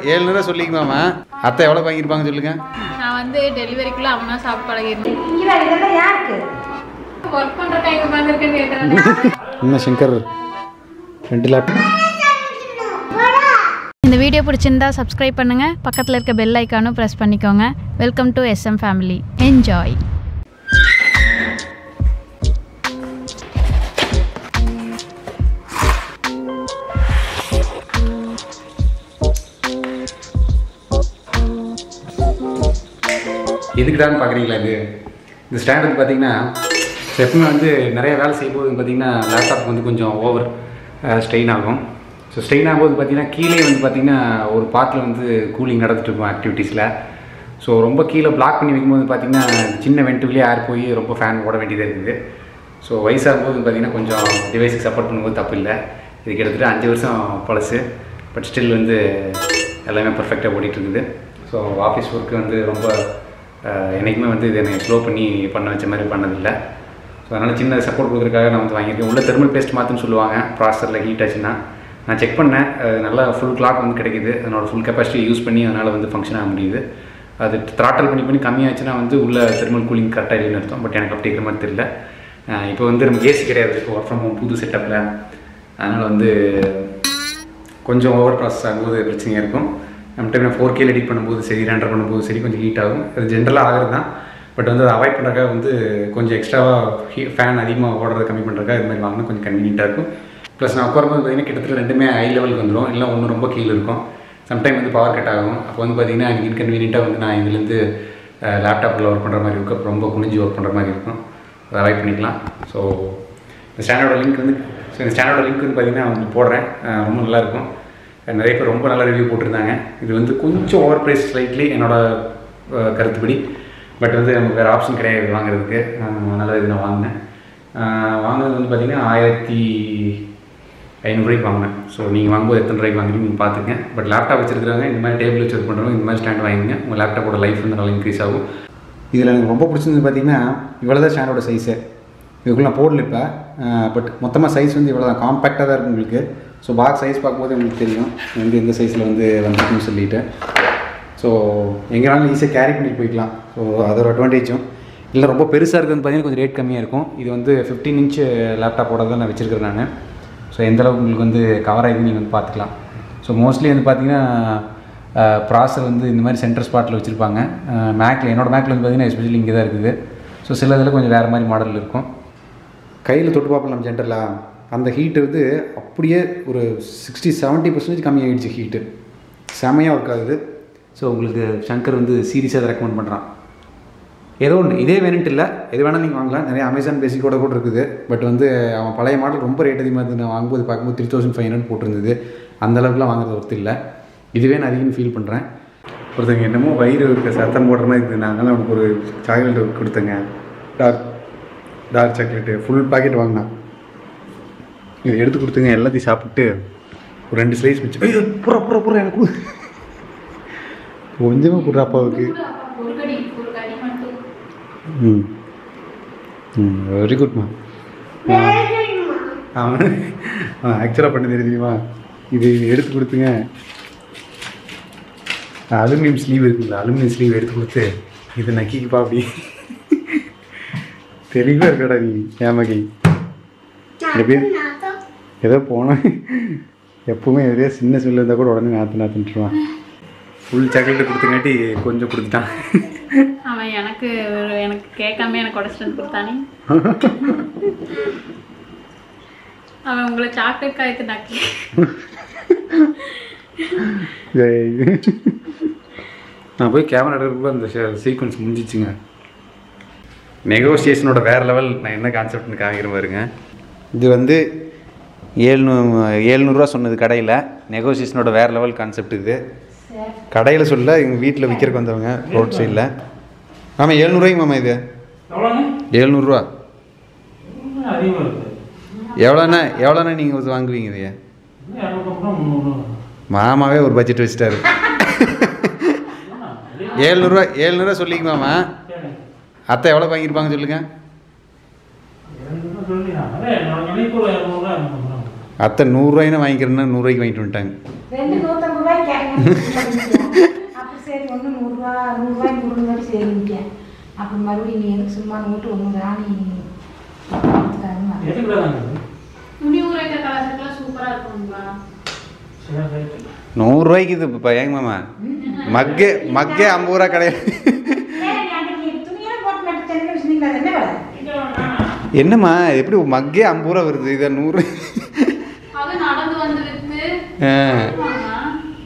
ஏழ்நூறுவா சொல்லிக்குமாம்மா அத்தை எவ்வளோ வாங்கியிருப்பாங்க சொல்லுங்க நான் வந்து டெலிவரிக்குள்ள அம்மா சாப்பிட்டு பழகிருந்தேன் இவ இதெல்லாம் யாருக்கு ஒர்க் பண்ற டைம் உட்காந்துருக்கேன்னு கேட்குறேன் என்ன சங்கர் ரெண்டு லேப்டாப் இந்த வீடியோ பிடிச்சிருந்தா சப்ஸ்கிரைப் பண்ணுங்க பக்கத்தில் இருக்க பெல் ஐக்கானும் ப்ரெஸ் பண்ணிக்கோங்க welcome to SM family enjoy எதுக்குடான்னு பார்க்குறீங்களா இது இந்த ஸ்டாண்ட் வந்து பார்த்தீங்கன்னா எப்பவுமே வந்து நிறைய வேலை செய்யும்போது பார்த்தீங்கன்னா லேப்டாப் வந்து கொஞ்சம் ஓவர் ஸ்ட்ரெயின் ஆகும் ஸோ ஸ்ட்ரெயின் ஆகும்போது பார்த்தீங்கன்னா கீழே வந்து பார்த்தீங்கன்னா ஒரு பார்ட்டில் வந்து கூலிங் நடந்துட்டு இருக்கும் ஆக்டிவிட்டீஸில் ஸோ ரொம்ப கீழே பிளாக் பண்ணி வைக்கும்போது பார்த்தீங்கன்னா சின்ன வென்ட்டுக்குள்ளேயே ஏர் போய் ரொம்ப ஃபேன் ஓட வேண்டியதாக இருக்குது ஸோ வயசாகும்போது பார்த்தீங்கன்னா கொஞ்சம் டிவைஸுக்கு சப்போர்ட் பண்ணும்போது தப்பு இல்லை இது கிட்டத்தட்ட அஞ்சு வருஷம் பழசு பட் ஸ்டில் வந்து எல்லாமே பர்ஃபெக்டாக ஓடிட்டு இருக்குது ஸோ ஆஃபீஸ் ஒர்க்கு வந்து ரொம்ப அஹ், என்னைக்குமே வந்து இது என்னை ஸ்லோ பண்ணி பண்ண வச்ச மாதிரி பண்ணதில்லை ஸோ அதனால் சின்ன சப்போர்ட் கொடுக்குறதுக்காக நான் வந்து வாங்கியிருக்கேன் உள்ள தெர்மல் பேஸ்ட் மாற்றுன்னு சொல்லுவாங்க ப்ராசரில் ஹீட் ஆச்சுன்னா நான் செக் பண்ணேன் அது நல்லா ஃபுல் கிளாக் வந்து கிடைக்குது அதனோட ஃபுல் கெப்பாசிட்டி யூஸ் பண்ணி அதனால் வந்து ஃபங்க்ஷன் ஆக முடியுது அது த்ராட்டல் பண்ணி பண்ணி கம்மியாச்சுன்னா வந்து உள்ள தெர்மல் கூலிங் கரெக்டாக இல்லைன்னு அர்த்தம் பட் எனக்கு அப்படி இருக்கிற மாதிரி தெரியல அஹ், இப்போ வந்து நம்ம ஏசி கிடையாது இப்போ ஒர்க் ஃப்ரம் ஹோம் புது செட்டப்பில் அதனால் வந்து கொஞ்சம் ஓவர் ப்ராசஸ் ஆகும்போது பிரச்சனையாக இருக்கும் நம்ம டைம் ஃபோர் கேல எடிட் பண்ணும்போது சரி ரெண்டர் பண்ணும்போது சரி கொஞ்சம் ஹீட் ஆகும் அது ஜென்ரலாக ஆகிறது தான் பட் வந்து அதை அவாய்ட் பண்ணுறக்காக வந்து கொஞ்சம் எக்ஸ்ட்ராவாக ஹீ ஃபேன் அதிகமாக ஓடுறதை கம்மி பண்ணுறக்காக இது மாதிரி வாங்கினா கொஞ்சம் கன்வீனியண்ட்டாக இருக்கும் ப்ளஸ் நான் உட்காரும்போது பார்த்தீங்கன்னா கிட்டத்தட்ட ரெண்டுமே ஹை லெவலுக்கு வந்துடும் இல்லை ஒன்று ரொம்ப கீழே இருக்கும் சம்டைம் வந்து பவர் கட் ஆகும் அப்போ வந்து பார்த்தீங்கன்னா எனக்கு இன்கன்வீனியண்ட்டாக வந்து நான் இதுலேருந்து லேப்டாப்பில் ஒர்க் பண்ணுற மாதிரி இருக்கும் அப்போ ரொம்ப குனிஞ்சு ஒர்க் பண்ணுற மாதிரி இருக்கும் அதை அவாய்ட் பண்ணிக்கலாம் ஸோ இந்த ஸ்டாண்டர்டோட லிங்க் வந்து ஸோ இந்த ஸ்டாண்டர்டோட லிங்க் வந்து பார்த்தீங்கன்னா உங்களுக்கு போடுறேன் அஹ் ரொம்ப நல்லாயிருக்கும் அஹ் நிறைய பேர் ரொம்ப நல்ல ரிவ்யூ போட்டிருந்தாங்க இது வந்து கொஞ்சம் ஓவர் ப்ரைஸ் ஸ்லைட்லி என்னோட அஹ், கருத்துப்படி பட் வந்து நமக்கு வேறு ஆப்ஷன் கிடையாது வாங்குறதுக்கு அதனால் இது நான் வாங்கினேன் அஹ், வாங்கினது வந்து பார்த்தீங்கன்னா ஆயிரத்தி ஐநூறுரூவாய்க்கு வாங்கினேன் ஸோ நீங்கள் வாங்கும்போது எத்தனை ரூபாய்க்கு வாங்குறீங்க நீங்கள் பார்த்துங்க பட் லேப்டாப் வச்சிருக்கிறவங்க இந்த மாதிரி டேபிள் வச்சு பண்ணுறவங்க இந்த மாதிரி ஸ்டாண்ட் வாங்கிங்க உங்கள் லேப்டாப்போட லைஃப் வந்து நல்லா இன்க்ரீஸ் ஆகும் இதில் எனக்கு ரொம்ப பிடிச்சது பார்த்தீங்கன்னா இவ்வளோ தான் ஸ்டாண்டோட சைஸு இதுக்குள்ள நான் போடல இப்போ பட் மொத்தமாக சைஸ் வந்து இவ்வளோ தான் காம்பேக்டாக தான் இருக்கும் உங்களுக்கு ஸோ பாக்ஸ் சைஸ் பார்க்கும்போது உங்களுக்கு தெரியும் இது வந்து எந்த சைஸில் வந்து வந்துருக்குன்னு சொல்லிட்டு ஸோ எங்கே வேணாலும் ஈஸியாக கேரி பண்ணிட்டு போய்க்கலாம் ஸோ அதோட அட்வான்டேஜும் இல்லை ரொம்ப பெருசாக இருக்கிறது பார்த்தீங்கன்னா கொஞ்சம் ரேட் கம்மியாக இருக்கும் இது வந்து ஃபிஃப்டீன் இன்ச் லேப்டாப்போட தான் நான் வச்சுருக்கிறேன் நான் ஸோ எந்த அளவுக்கு உங்களுக்கு வந்து கவர் ஆகிது நீங்கள் வந்து பார்த்துக்கலாம் ஸோ மோஸ்ட்லி வந்து பார்த்தீங்கன்னா ப்ராசர் வந்து இந்த மாதிரி சென்டர் ஸ்பாட்டில் வச்சுருப்பாங்க மேக்கில் என்னோட மேக்கில் வந்து பார்த்தீங்கன்னா எஸ்பெஷலி இங்கே தான் இருக்குது ஸோ சில இதில் கொஞ்சம் வேறு மாதிரி மாடல் இருக்கும் கையில் தொட்டு பார்ப்போம் நம்ம ஜென்ரலாக அந்த ஹீட்டு வந்து அப்படியே ஒரு சிக்ஸ்டி செவன்ட்டி பர்சன்டேஜ் கம்மியாகிடுச்சு ஹீட்டு செமையாக ஒர்க் ஆகுது ஸோ உங்களுக்கு சங்கர் வந்து சீரியஸாக அதை ரெக்கமெண்ட் பண்ணுறான் ஏதோ ஒன்று இதே வேணுன்ட்டு இல்லை எது வேணாலும் நீங்கள் வாங்கலாம் நிறைய அமேசான் பேசிக்கோட கூட இருக்குது பட் வந்து அவன் பழைய மாடல் ரொம்ப ரேட் அதிகமாக இருந்தது நான் வாங்கும்போது பார்க்கும்போது த்ரீ தௌசண்ட் ஃபைவ் ஹண்ட்ரட் போட்டிருந்தது அந்த அளவுக்குலாம் வாங்குறது ஒர்த்து இல்லை இதுவே நான் அதிகம் ஃபீல் பண்ணுறேன் ஒருத்தங்க என்னமோ வயிறு இருக்க சத்தம் போடுற மாதிரி இருக்குது நான் அதனால் அவனுக்கு ஒரு சாக்லேட் கொடுத்தேங்க dark dark chocolate full packet வாங்கினான் இது எடுத்து கொடுத்துங்க எல்லாத்தையும் சாப்பிட்டு ஒரு ரெண்டு ஸ்லைஸ் வச்சு ஐயோ புறா புறா புறா எனக்கு கொடு. கொஞ்சமாக கொடுற அப்பாவுக்கு ம் ம் வெரி குட்மா அவன் அவன் ஆக்சுவலாக பண்ண தெரியுமா இது எடுத்து கொடுத்துங்க அலுமினியம் ஸ்லீவ் இருக்குல்ல அலுமினியம் ஸ்லீவ் எடுத்து கொடுத்து இது நக்கிக்குப்பா அப்படி தெளிவாக இருக்கடா நீ ஏமகி எப்படி ஏதோ போனேன் எப்பவுமே எதையோ சின்ன சொல்லி இருந்தால் கூட உடனே நாற்று நாற்றுட்டுருவான் ஃபுல் சாக்லேட் கொடுத்தங்காட்டி கொஞ்சம் கொடுத்துட்டான் அவன் எனக்கு ஒரு- எனக்கு கேட்காம எனக்கு உடச்சிட்டு வந்து கொடுத்தானே அவன் உங்களை சாக்லேட் காய்த்து நக்கி ஏய். நான் போய் கேமரா எடுக்கிறதுக்குள்ள அந்த சீக்வன்ஸ் முடிஞ்சிச்சுங்க நெகோசியேஷனோட வேறு லெவல் நான் என்ன கான்செப்ட்னு காமிக்கிறேன் பாருங்க இது வந்து ஏழ்நூ ஏழ்நூறுரூவா சொன்னது கடையில் நெகோசியேஷனோட வேறு லெவல் கான்செப்ட் இது கடையில் சொல்ல எங்கள் வீட்டில் விற்கிறக்கு வந்தவங்க ரோட் சைடில் ஆமாம் ஏழ்நூறுவாய்க்கு மாமா இது ஏழ்நூறுரூவா அதிகமாக இருக்குது எவ்வளோண்ணா எவ்வளோண்ணா நீங்கள் வாங்குவீங்க இதைய இரநூத்தம்பது முந்நூறு மாமாவே ஒரு பட்ஜெட் வச்சுட்டாரு ஏழ்நூறுவா ஏழ்நூறுவா சொல்லிங்க மாமா அத்தை எவ்வளோ வாங்கியிருப்பாங்க சொல்லுங்க சொல்லி அதே என்னோட நினைப்பு ஒரு இரநூறுவா இரநூத்தம்பது அத்தை நூறுரூவாயின்னு வாங்கிக்கிறேன்னா நூறுரூவாய்க்கு வாங்கிட்டு வந்துட்டாங்க ரெண்டு நூற்றம்பது ரூபாய்க்கு கேட்கணும் அப்போ சரி ஒன்று நூறுரூவா நூறுரூவாய்க்கு கொடுங்க சரின்ட்டேன் அப்புறம் மறுபடியும் நீ எதுக்கு சும்மா நோட்டு ஒன்று ராணி கொடுத்துட்டாருன்னு எதுக்குள்ள தாங்க இது? துணி உரைக்கிற கலர்லாம் சூப்பராக இருக்குங்களா சரி ரைட்டு நூறுரூவாய்க்கு இது இப்போ ஏங்க மாமா மக்கே மக்கே ஐம்பது ரூபா கிடையாது துணியெல்லாம் போட்டு நட்டு சென்னை வச்சுருந்தீங்களா அது என்ன வேலை என்னம்மா எப்படி மக்கே ஐம்பது ரூபா வருது இதை நூறு அது நடந்து வந்து வித்து ஆ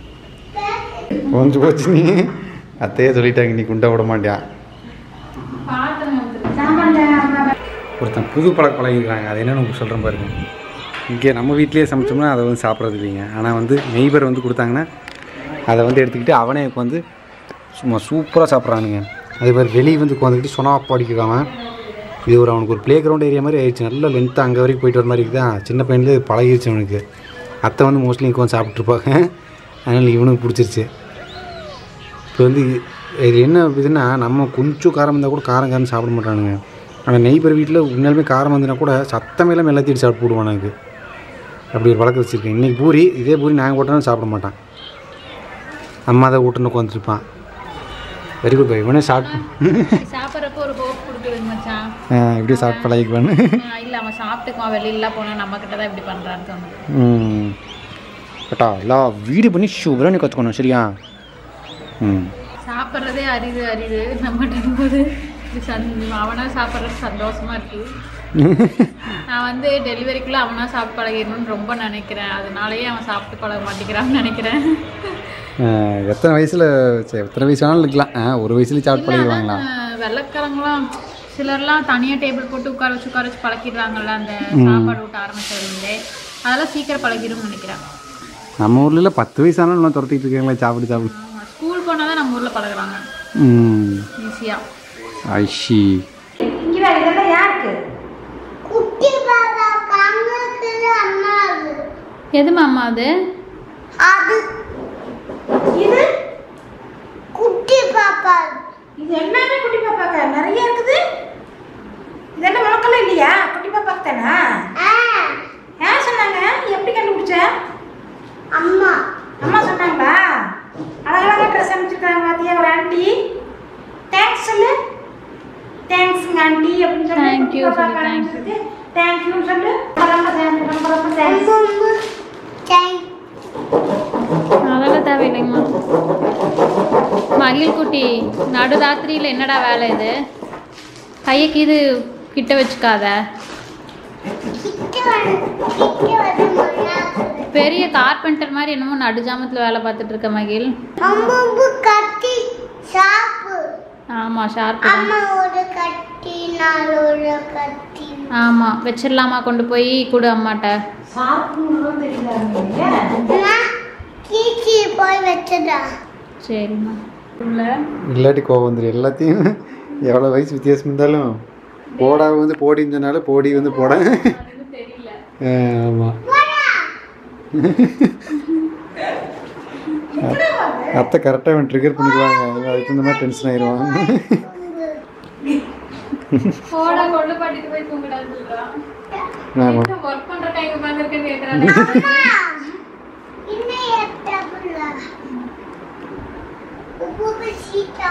கொஞ்சம் போச்சு நீ அத்தையே சொல்லிட்டாங்க நீ குண்டை விட மாட்டியா பார்த்தேன் வந்து சாமான் ஒருத்தன் புது பழக்க பழகிக்கிறாங்க அது என்னன்னு உங்களுக்கு சொல்கிறேன் பாருங்க இங்கே நம்ம வீட்டிலேயே சமைச்சோம்னா அதை வந்து சாப்பிட்றது இல்லைங்க ஆனால் வந்து நெய்பர் வந்து கொடுத்தாங்கன்னா அதை வந்து எடுத்துக்கிட்டு அவனே வந்து சும்மா சூப்பராக சாப்பிட்றானுங்க அதே மாதிரி வெளியே வந்து உட்காந்துக்கிட்டு சொனா படிக்கிறான் இது ஒரு அவனுக்கு ஒரு ப்ளே கிரவுண்ட் ஏரியா மாதிரி ஆயிடுச்சு நல்ல லென்த்தாக அங்கே வரைக்கும் போயிட்டு வர மாதிரி இருக்குதா சின்ன பையன்லேயே பழகிருச்சு அவனுக்கு அத்தை வந்து மோஸ்ட்லி இங்கே வந்து சாப்பிட்ருப்பாங்க அதனால் இவனுக்கு பிடிச்சிருச்சு இப்போ வந்து இது என்ன இதுன்னா நம்ம கொஞ்சம் காரம் இருந்தால் கூட காரம் காரம் சாப்பிட மாட்டானுங்க ஆனால் நெய்பர் வீட்டில் உண்மையாலுமே காரம் வந்துன்னா கூட சத்தமே இல்லாமல் எல்லாத்தையும் சாப்பிட்டு போடுவான் எனக்கு அப்படி ஒரு வழக்கம் வச்சுருக்கேன் இன்றைக்கி பூரி இதே பூரி நாங்கள் போட்டாலும் சாப்பிட மாட்டான் அம்மா தான் ஊட்டுன்னு உட்காந்துருப்பான் வெரி குட் பை இவனே சாப்பிட்டு சாப்பிட்றப்போ ஒரு ஹோப் கொடுக்குதுங்க மச்சான் இப்படியே சாப்பிட்டு பழகிக்குவான்னு இல்லை அவன் சாப்பிட்டுக்குவான் வெளியில போனால் நம்ம கிட்ட தான் இப்படி பண்ணுறான்னு தோணுது ம் கட்டா எல்லாம் வீடு பண்ணி சூப்பராக நீ கற்றுக்கணும் சரியா ம் சாப்பிட்றதே அரிது அரிது நம்மகிட்ட போது அவனா சாப்பிட்றது சந்தோஷமா இருக்கு நான் வந்து டெலிவரிக்குள்ள அவனா சாப்பிட்டு பழகிடணும்னு ரொம்ப நினைக்கிறேன் அதனாலயே அவன் சாப்பிட்டு பழக மாட்டேங்கிறான்னு நினைக்கிறேன் அஹ், எத்தனை வயசில் சரி எத்தனை வயசு வேணாலும் இருக்கலாம் ஆ, ஒரு வயசுல சாப்பிட்டு பழகிடுவாங்களா அஹ் வெள்ளைக்காரங்களாம் சிலர்லாம் தனியாக டேபிள் போட்டு உட்கார வச்சு உட்கார வச்சு பழக்கிடுறாங்கல்ல அந்த சாப்பாடு ஊட்ட ஆரம்பிச்சதுலேருந்தே அதெல்லாம் சீக்கிரம் பழகிடும்னு நினைக்கிறேன் நம்ம ஊர்ல பத்து வயசு ஆனாலும் இன்னும் துரத்திட்டு இருக்காங்களே சாப்பிடு சாப்பிடு ஆமா, ஸ்கூல் போனால் தான் நம்ம ஊரில் பழகுறாங்க ம் ஈஸியாக ஐஷி இங்கே வேறு இதெல்லாம் யாருக்கு குட்டி பாப்பா கண்ணுக்கு அம்மா அது எது மாமா அது அது இது குட்டி பாப்பா இது எல்லாமே குட்டி பாப்பாக்கா நிறைய இருக்குது இதெல்லாம் உனக்கெல்லாம் இல்லையா குட்டி பாப்பாக்கு தானா ஆ யார் சொன்னாங்க எப்படி கண்டுபிடிச்ச அம்மா அம்மா சொன்னாங்களா அழகழகா ட்ரெஸ் அமைச்சிருக்காங்க பாத்தியா ஒரு ஆண்டி தேங்க்ஸ் சொல்லு தேங்க்ஸுங்க ஆண்டி அப்படின்னு சொல்லி Thank you சொல்லு, thank you. தேங்க்யூ சொல்லு ரொம்ப ரொம்ப thank you, ரொம்ப ரொம்ப தேங்க்ஸ் அம்மா தேங்க் அதெல்லாம் தேவையில்லைங்கம்மா மகிழ் குட்டி நடுராத்திரியில் என்னடா வேலை இது கையக்கு இது கிட்ட வச்சுக்காத கிட்ட வந்து கிட்ட வந்து மண்ணாக்குது பெரிய கார்பெண்டர் மாதிரி என்னமோ நடுஜாமத்தில் வேலை பார்த்துட்டு இருக்க மகிழ் அம்மா கத்தி சாப்பு ஆமாம் ஷார்ப்பு தான் அம்மா ஒரு கத்தி நான் ஒரு கத்தி ஆமாம் வச்சிடலாமா கொண்டு போய் கொடு அம்மாட்ட சாப்பிடணும்னு தெரியல நான் கீச்சி போய் வச்சதா சரிம்மா உள்ள இல்லாட்டி கோவம் வந்துடும் எல்லாத்தையும் எவ்வளோ வயசு வித்தியாசம் இருந்தாலும் போடா வந்து போடின்னு சொன்னாலும் போடி வந்து போட தெரியல ஆமாம் அத்தை கரெக்டாக அவன் ட்ரிகர் பண்ணிக்குவாங்க இவன் அதுக்கு இந்த மாதிரி டென்ஷன் ஆயிடுவான் போடா கொண்டு பாட்டிட்டு போய் தூங்கிடாது சொல்கிறான் ஆமாம் ஒர்க் பண்ணுற டைம் உட்காந்துருக்கேன்னு கேட்குறாங்க இன்னும் எட்டபுள்ள உப்பு சீட்டா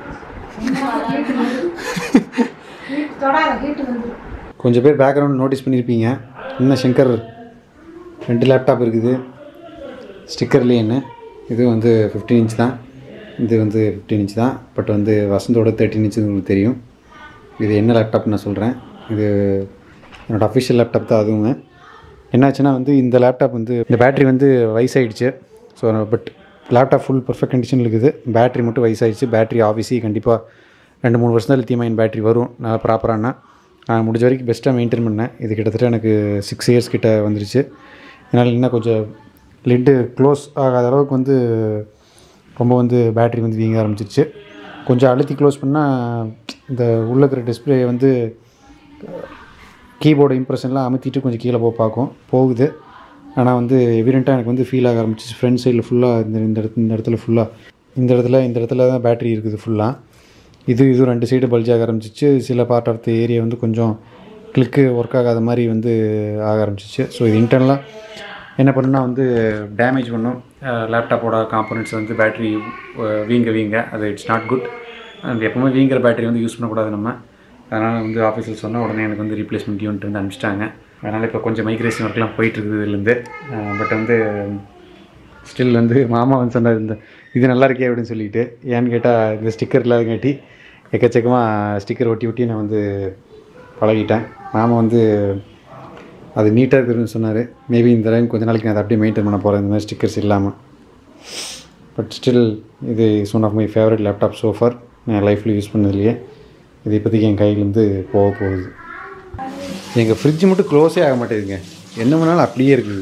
தொடாத ஹீட்டு வந்து கொஞ்சம் பேர் பேக்ரவுண்ட் நோட்டீஸ் பண்ணியிருப்பீங்க இன்னும் சங்கர் ரெண்டு லேப்டாப் இருக்குது ஸ்டிக்கர்லேயே என்ன இது வந்து ஃபிஃப்டீன் இன்ச் தான் இது வந்து ஃபிஃப்டீன் இன்ச் தான் பட் வந்து வசந்தோட தேர்ட்டின் இன்ச் உங்களுக்கு தெரியும் இது என்ன லேப்டாப் நான் சொல்கிறேன் இது என்னோடய அஃபிஷியல் லேப்டாப் தான் அதுவுங்க என்னாச்சுன்னா வந்து இந்த லேப்டாப் வந்து இந்த பேட்டரி வந்து வயசாயிடுச்சு so but laptop full perfect கண்டிஷனில் இருக்குது பேட்டரி மட்டும் வயசாயிடுச்சு பேட்டரி ஆஃபீஸி கண்டிப்பாக ரெண்டு மூணு வருஷம் தான் லித்தியம் அயன் பேட்டரி வரும் நான் ப்ராப்பரானா நான் முடிஞ்ச வரைக்கும் பெஸ்ட்டாக மெயின்டைன் பண்ணேன் இது கிட்டத்தட்ட எனக்கு சிக்ஸ் இயர்ஸ் கிட்ட வந்துருச்சு அதனால் இன்னும் கொஞ்சம் லிட்டு க்ளோஸ் ஆகாத அளவுக்கு வந்து ரொம்ப வந்து பேட்டரி வந்து வீங்க ஆரம்பிச்சிருச்சு கொஞ்சம் அழுத்தி க்ளோஸ் பண்ணால் இந்த உள்ள இருக்கிற டிஸ்பிளே வந்து கீபோர்டு இம்ப்ரெஷன்லாம் அமுத்திட்டு கொஞ்சம் கீழே போக பார்க்கும் போகுது ஆனால் வந்து எவிடெண்ட்டாக எனக்கு வந்து ஃபீல் ஆக ஆரம்பிச்சிச்சு ஃப்ரண்ட் சைடில் ஃபுல்லாக இந்த இந்த இடத்துல இந்த இடத்துல ஃபுல்லாக இந்த இடத்துல இந்த இடத்துல தான் பேட்டரி இருக்குது ஃபுல்லாக இது இது ரெண்டு சைடு பல்ஜ் ஆக ஆரம்பிச்சிச்சு சில பார்ட் ஆஃப் த ஏரியா வந்து கொஞ்சம் கிளிக்கு ஒர்க் ஆகாத மாதிரி வந்து ஆக ஆரம்பிச்சிச்சு ஸோ இது இன்டர்னலாக என்ன பண்ணுன்னா வந்து டேமேஜ் பண்ணும் லேப்டாப்போட காம்பனண்ட்ஸ் வந்து பேட்டரி வீங்க வீங்க அது இட்ஸ் நாட் குட் அண்ட் எப்போவுமே வீங்கிற பேட்டரி வந்து யூஸ் பண்ணக்கூடாது நம்ம அதனால் வந்து ஆஃபீஸில் சொன்னால் உடனே எனக்கு வந்து ரீப்ளேஸ்மெண்ட் யூனிட் வந்து அனுப்பிச்சிட்டாங்க அதனால் இப்போ கொஞ்சம் மைக்ரேஷன் ஒர்க்லாம் போயிட்டுருக்குது இதுலேருந்து பட் வந்து ஸ்டில் வந்து மாமா வந்து சொன்னார் இந்த இது நல்லா இருக்கே அப்படின்னு சொல்லிட்டு ஏன்னு கேட்டால் இந்த ஸ்டிக்கர் இல்லாதங்காட்டி எக்கச்சக்கமாக ஸ்டிக்கர் ஒட்டி ஒட்டி நான் வந்து பழகிட்டேன் மாமா வந்து அது நீட்டாக இருக்குதுன்னு சொன்னார் மேபி இந்த டைம் கொஞ்ச நாளைக்கு நான் அதை அப்படியே மெயின்டைன் பண்ண போகிறேன் இந்த மாதிரி ஸ்டிக்கர்ஸ் இல்லாமல் பட் ஸ்டில் இது is one of my favourite laptop so far நான் லைஃப்பில் யூஸ் பண்ணதுலையே இது இப்போதைக்கு என் கையிலேருந்து போக போகுது எங்கள் ஃப்ரிட்ஜ் மட்டும் க்ளோஸே ஆக மாட்டேங்குதுங்க என்ன பண்ணாலும் அப்படியே இருக்குது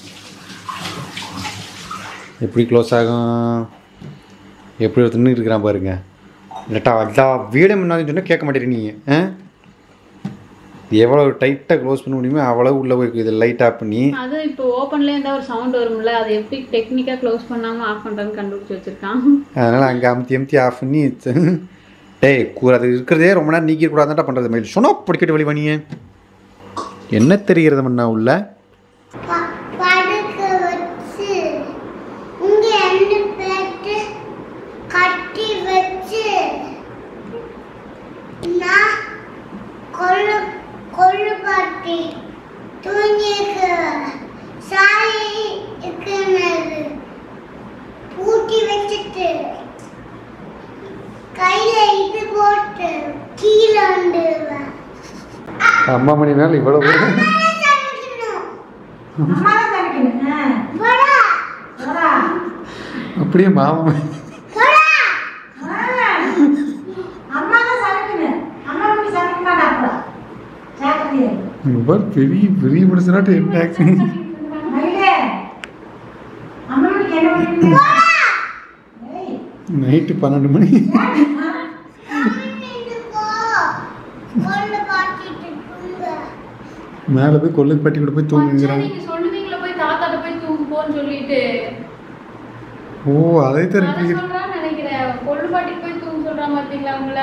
எப்படி க்ளோஸ் ஆகும் எப்படி ஒருத்தன்னு இருக்கிறான் பாருங்க இல்லாட்டா அதான் வீடை முன்னாடி சொன்னால் கேட்க மாட்டேறீங்க நீங்கள் ஆ எவ்வளோ டைட்டாக க்ளோஸ் பண்ண முடியுமோ அவ்வளோ உள்ளே போயிருக்கு இதை லைட் ஆஃப் பண்ணி அது இப்போ ஓப்பன்லேயே இருந்தால் ஒரு சவுண்ட் வரும்ல அது எப்படி டெக்னிக்காக க்ளோஸ் பண்ணாமல் ஆஃப் பண்ணுறதுன்னு கண்டுபிடிச்சி வச்சிருக்கான் அதனால் அங்கே அமுத்தி அமுத்தி ஆஃப் பண்ணி டேய் கூற அது இருக்கிறதே ரொம்ப நேரம் நீக்கிற கூடாதான்டா பண்ணுறது மாதிரி சொன்னா படிக்கட்டு வழி பண்ணியே என்ன தெரிகிறது மண்ணா உள்ள ப- படுக்க வச்சு இங்க ரெண்டு பேட்டு கட்டி வச்சு நான் கொள்ளு கொள்ளு பாட்டி தூங்கிக்கு சாய் இருக்கிறது பூட்டி வச்சுட்டு கையில இது போட்டு கீழே வந்துடுவேன் அம்மா மணி மேலே இவ்வளோ சமைக்கணும் அம்மா தான் சமைக்கணும் ஆ, போடா போடா. அப்படியே மாமா போடா ஆ, அம்மா தான் சமைக்கணும் அம்மா மட்டும் சமைக்க மாட்டா அப்புறம் ஜாக்கிரதையா இரு. இவர் பெரிய பெரிய மனுஷனாட்டு என்ன மயிலே, அம்மா மட்டும் என்ன பண்ணுவீங்க? ஏய், நைட்டு பன்னெண்டு மணி இது போ கொண்டு பாட்டிட்டு தூங்க மேலே போய் கொள்ளு பட்டி கூட போய் தூங்குங்கிறாங்க நீங்க சொல்லுவீங்களா போய் தாத்தாட்ட போய் தூங்கு போன்னு சொல்லிட்டு ஓ அதை அதை தரப்பி சொல்றான்னு நினைக்கிறேன் கொள்ளு பாட்டிக்கு போய் தூங்க சொல்றான் பாத்தீங்களா உங்கள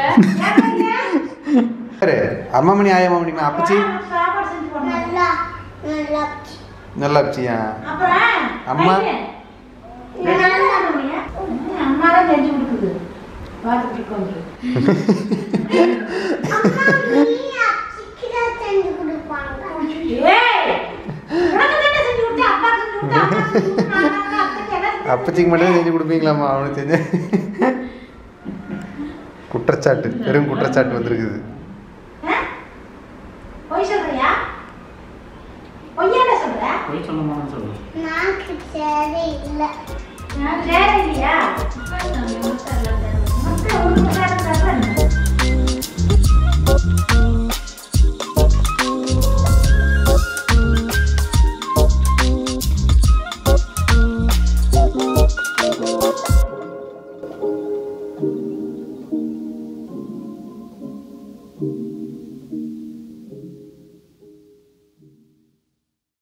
அம்மா மணி ஆயா மணி அப்பச்சி சாப்பாடு செஞ்சு போடணும். நல்லா நல்லா நல்லா அப்பச்சியா அப்புறம் அம்மா? மயிலே, நீ நல்லா சாப்பிடுவியா? ம், அம்மா தான் செஞ்சு கொடுக்குது பார்த்துட்டு உட்காந்து அம்மா நீ அச்சிக்கிறா செஞ்சு கொடுப்பாங்க ஏய் உனக்கு தானே செஞ்சு கொடுத்தேன் அப்பா செஞ்சு கொடுத்தேன் அம்மா செஞ்சு கொடுத்தேன் நான் தான் அத்தைக்கு எல்லாம் செஞ்சு அப்பச்சிக்கு மட்டும் செஞ்சு கொடுப்பீங்களாம்மா அவனுக்கு செஞ்சு குற்றச்சாட்டு பெரும் குற்றச்சாட்டு வந்திருக்குது ஆ? பொய் சொல்றியா பொய்யாட சொல்ற போய் சொன்னமான்னு சொல்லு நாக்கு சரி இல்லை நான் சரி இல்லையா